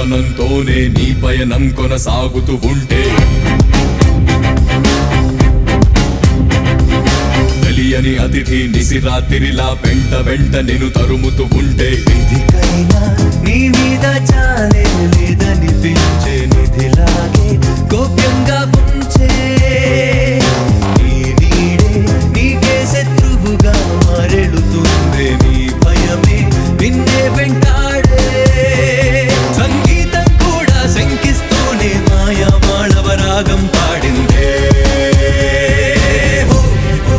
గమనంతోనే నీ పయనం కొనసాగుతూ ఉంటే తెలియని అతిథి నిసిరాతిరిలా వెంట వెంట నేను తరుముతూ ఉంటే నిధికైనా నీ మీద చాలే లేదనిపించే నిధిలాగే గోప్యంగా ఉంచే నీ నీడే నీకే శత్రువుగా మారెడుతుంది నీ భయమే నిన్నే వెంటాడే సంగీతం కూడా శంకిస్తూనే మాయా మాళవ రాగం పాడిందే హో, హో.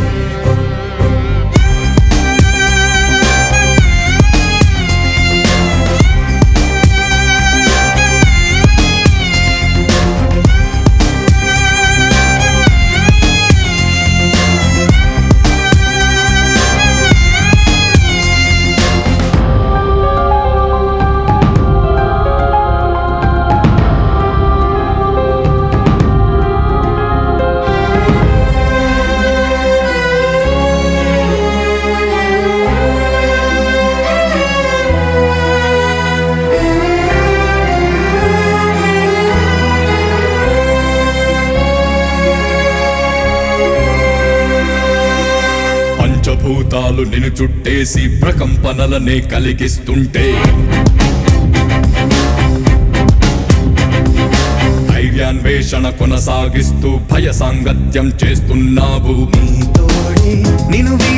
పంచభూతాలు నిన్ను చుట్టేసి ప్రకంపనలనే కలిగిస్తుంటే ధైర్యాన్వేషణ కొనసాగిస్తూ భయ సాంగత్యం చేస్తున్నావు నీ తోడే నిన్ను